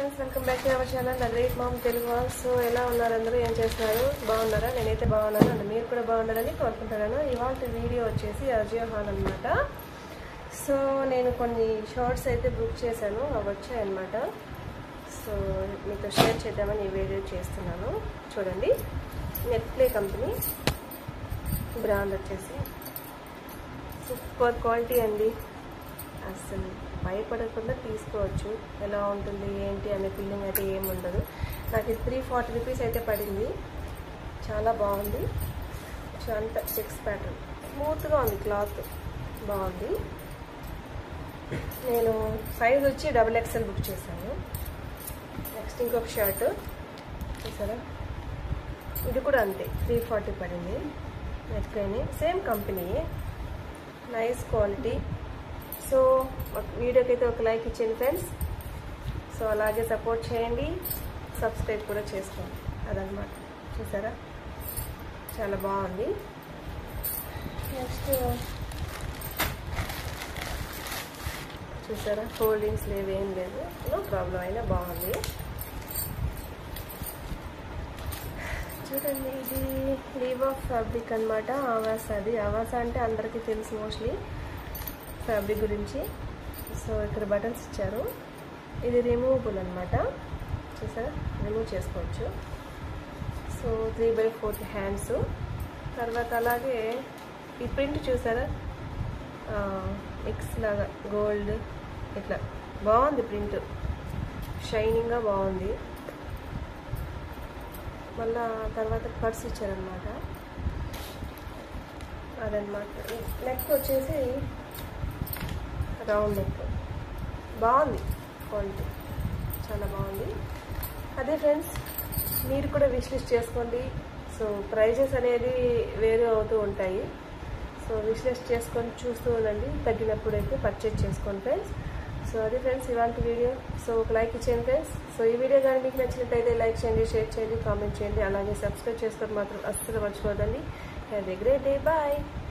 friends welcome back to our channel the great mom Telugu wall so ఎలా ఉన్నారు అందరూ ఏం చేస్తున్నారు బాగున్నారా నేనైతే బాగున్నాను అండ్ మీరు కూడా బాగున్నారని కోరుకుంటున్నాను ఇవాళ వీడియో వచ్చేసి అజియో హాల్ అనమాట సో నేను కొన్ని షార్ట్స్ అయితే బుక్ చేశాను అవి వచ్చాయన్నమాట సో మీతో షేర్ చేద్దామని ఈ వీడియో చేస్తున్నాను చూడండి నెట్ప్లే కంపెనీ బ్రాండ్ వచ్చేసి సూపర్ క్వాలిటీ అండి అసలు భయపడకుండా తీసుకోవచ్చు ఎలా ఉంటుంది ఏంటి అనే ఫీలింగ్ అయితే ఏమి ఉండదు నాకు ఇది త్రీ ఫార్టీ రూపీస్ అయితే పడింది చాలా బాగుంది సో అంత చెక్స్ ప్యాటర్న్ స్మూత్గా ఉంది క్లాత్ బాగుంది నేను సైజ్ వచ్చి డబుల్ ఎక్స్ఎల్ బుక్ చేశాను నెక్స్ట్ ఇంకొక షర్ట్ చూసారా ఇది కూడా అంతే త్రీ ఫార్టీ పడింది నెట్లైన్ same company nice quality so వీడియోకి అయితే ఒక లైక్ ఇచ్చేయండి ఫ్రెండ్స్ సో అలాగే సపోర్ట్ చేయండి సబ్స్క్రైబ్ కూడా చేసుకోండి అదనమాట చూసారా చాలా బాగుంది నెక్స్ట్ చూసారా ఫోల్డింగ్స్ లేవేం లేదు నో ప్రాబ్లం అయినా బాగుంది చూడండి ఇది లీవ్ ఆఫ్ ఫ్యాబ్రిక్ అనమాట ఆవాస అది ఆవాస అంటే అందరికీ తెలుసు మోస్ట్లీ ఫ్యాబ్రిక్ గురించి సో ఇక్కడ బటన్స్ ఇచ్చారు ఇది రిమూవబుల్ అనమాట చూసారా రిమూవ్ చేసుకోవచ్చు so three by fourth hands తర్వాత అలాగే ఈ ప్రింట్ చూసారా మిక్స్ లాగా గోల్డ్ ఇట్లా బాగుంది ప్రింట్ షైనింగ్గా బాగుంది మళ్ళా తర్వాత పర్స్ ఇచ్చారనమాట అదనమాట నెక్ వచ్చేసి రౌండ్ నెక్ బాగుంది క్వాలిటీ చాలా బాగుంది అదే ఫ్రెండ్స్ మీరు కూడా విష్ లిస్ట్ చేసుకోండి సో ప్రైజెస్ అనేది వేరే అవుతూ ఉంటాయి సో విష్ లిస్ట్ చేసుకొని చూస్తూ ఉండండి తగ్గినప్పుడు అయితే పర్చేజ్ చేసుకోండి ఫ్రెండ్స్ సో అది ఫ్రెండ్స్ ఇలాంటి వీడియో సో ఒక లైక్ ఇచ్చేయండి ఫ్రెండ్స్ సో ఈ వీడియో కానీ మీకు నచ్చినట్టయితే లైక్ చేయండి షేర్ చేయండి కామెంట్ చేయండి అలాగే సబ్స్క్రైబ్ చేసుకోవడం మాత్రం అస్సలు మర్చిపోదండి have a great day bye